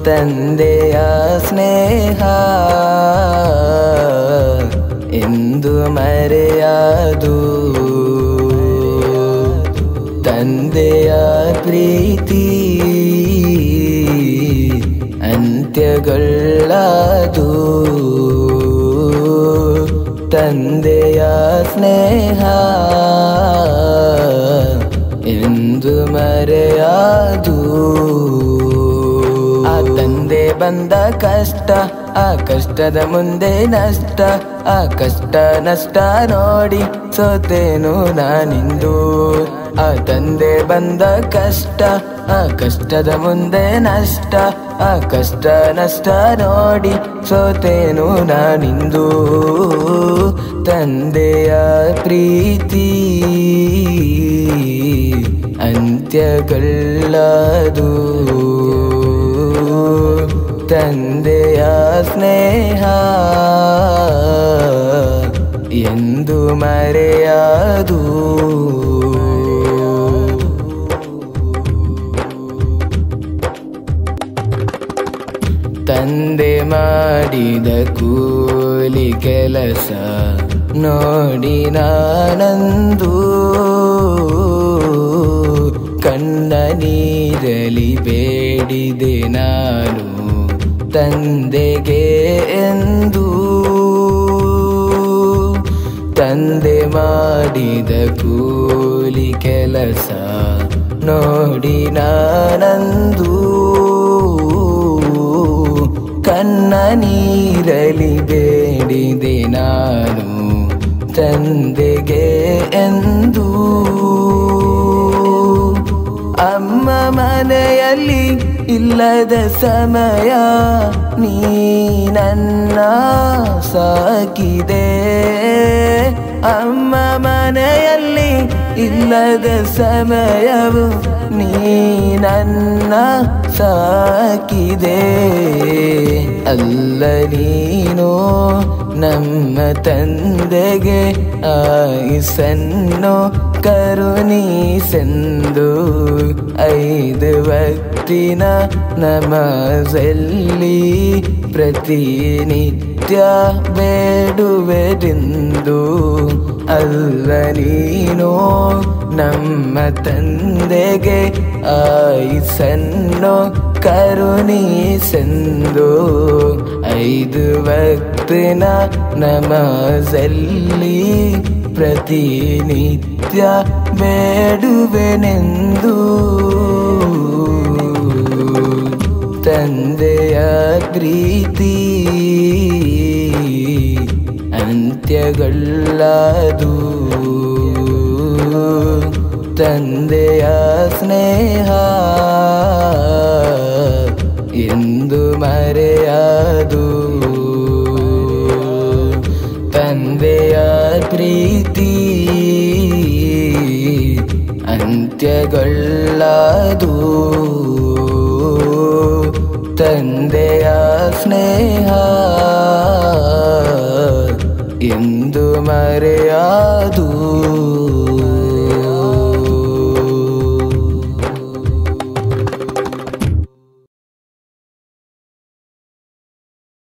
ತಂದೆಯ ಸ್ನೇಹ ಎಂದು ಮರೆಯಾದು ತಂದೆಯ ಪ್ರೀತಿ ಅಂತ್ಯಗೊಳ್ಳದು ತಂದೆಯ ಸ್ನೇಹ ಎಂದು ಮರೆಯಾದು ಆ ತಂದೆ ಬಂದ ಕಷ್ಟ ಆ ಕಷ್ಟದ ಮುಂದೆ ನಷ್ಟ ಆ ಕಷ್ಟ ನಷ್ಟ ನೋಡಿ ಸೋತೇನು ನಾನಿಂದು ಆ ತಂದೆ ಬಂದ ಕಷ್ಟ ಆ ಕಷ್ಟದ ಮುಂದೆ ನಷ್ಟ ಆ ಕಷ್ಟ ನಷ್ಟ ನೋಡಿ ಸೋತೇನು ನಾನಿಂದು ತಂದೆಯ ಪ್ರೀತಿ ಅಂತ್ಯಗೊಳ್ಳದು ತಂದೆಯ ಸ್ನೇಹ ಎಂದು ಮರೆಯದು ತಂದೆ ಮಾಡಿದ ಕೂಲಿ ಕೆಲಸ ನೋಡಿ ನಾನಂದು ಕಣ್ಣ ನೀರಲಿ ಬೇಡಿದೆ ನಾನು ತಂದೆಗೆ ಎಂದು ತಂದೆ ಮಾಡಿದ ಕೂಲಿ ಕೆಲಸ ನೋಡಿ ನಾನಂದು ಕಣ್ಣ ನೀರಲಿ ಬೇಡಿದೆ ನಾನು ತಂದೆಗೆ ಎಂದು ಅಮ್ಮ ಮನೆಯಲ್ಲಿ ಇಲ್ಲದ ಸಮಯ ನೀ ನನ್ನ ಸಾಕಿದೆ ಅಮ್ಮ ಮನೆಯಲ್ಲಿ ಇಲ್ಲದ ಸಮಯವು ನೀ ನನ್ನ ಸಾಕಿದೆ ಅಲ್ಲ ನೀನು ನಮ್ಮ ತಂದೆಗೆ ಆಯುಸನ್ನು ಕರುಣೀಸೆಂದು ಐದು ಭಕ್ತಿನ ನಮಸಲ್ಲಿ ಪ್ರತಿನಿತ್ಯ ಬೇಡುವೆದೆಂದು ಅಲ್ಲ ನೀನು ನಮ್ಮ ತಂದೆಗೆ ಆಯುಸನ್ನು ಕರುಣೀಸೆಂದು ಐದು ಭಕ್ತಿನ ನಮಸಲ್ಲಿ ಪ್ರತಿನಿತ್ಯ ಬೇಡುವೆನೆಂದು ತಂದೆಯ ಪ್ರೀತಿ ಅಂತ್ಯಗೊಳ್ಳದು ತಂದೆಯ ಸ್ನೇಹ ಎಂದು ಮರೆಯದು ತಂದೆಯ ಪ್ರೀತಿ ಅಂತ್ಯಗೊಳ್ಳದು ತಂದೆಯ ಸ್ನೇಹ